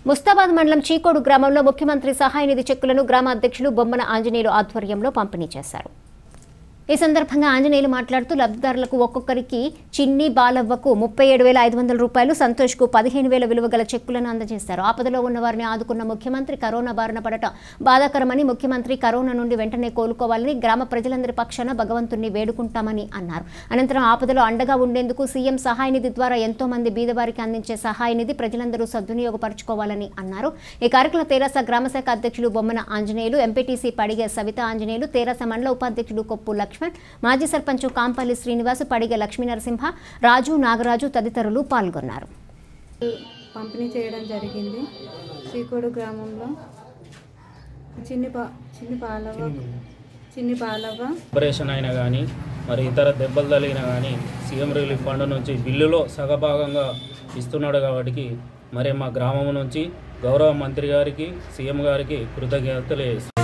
ముస్తాబాద్ మండలం చీకోడు గ్రామంలో ముఖ్యమంత్రి సహాయ నిధి చెక్కులను గ్రామ అధ్యక్షులు బొమ్మన ఆంజనేయులు ఆధ్వర్యంలో పంపిణీ చేశారు ఈ సందర్భంగా ఆంజనేయులు మాట్లాడుతూ లబ్ధిదారులకు ఒక్కొక్కరికి చిన్ని బాలవ్వకు ముప్పై ఏడు వేల ఐదు వందల రూపాయలు సంతోష్కు పదిహేను వేల విలువ గల చెక్కులను అందజేశారు ఆపదలో ఉన్న వారిని ఆదుకున్న ముఖ్యమంత్రి కరోనా బారిన పడటం బాధాకరమని ముఖ్యమంత్రి కరోనా నుండి వెంటనే కోలుకోవాలని గ్రామ ప్రజలందరి పక్షాన భగవంతుణ్ణి వేడుకుంటామని అన్నారు అనంతరం ఆపదలో అండగా ఉండేందుకు సీఎం సహాయ నిధి ద్వారా ఎంతో మంది బీదవారికి అందించే సహాయ నిధి ప్రజలందరూ సద్వినియోగపరచుకోవాలని అన్నారు ఈ కార్యక్రమంలో తెరాస గ్రామశాఖ అధ్యక్షులు బొమ్మన ఆంజనేయులు ఎంపీటీసీ పడిగ సవిత ఆంజనేయులు తెరాస మండల ఉపాధ్యక్షుడు కొప్పు లక్ష్మణ్ మాజీ సర్పంచ్ కాంపల్లి శ్రీనివాస్ పడిగ లక్ష్మీ నరసింహ రాజు నాగరాజు తదితరులు పాల్గొన్నారు పంపిణీ చేయడం జరిగింది శ్రీకోడు గ్రామంలో చిన్ని పా చిన్ని పాలవ చిన్ని పాలవ ఆపరేషన్ అయినా కానీ మరి ఇతర దెబ్బలు తగిలినా కానీ సీఎం రిలీఫ్ ఫండ్ నుంచి బిల్లులో సగభాగంగా ఇస్తున్నాడు కాబట్టి మరి మా గ్రామం నుంచి గౌరవ మంత్రి గారికి సీఎం గారికి కృతజ్ఞతలు తెలియజేస్తున్నాను.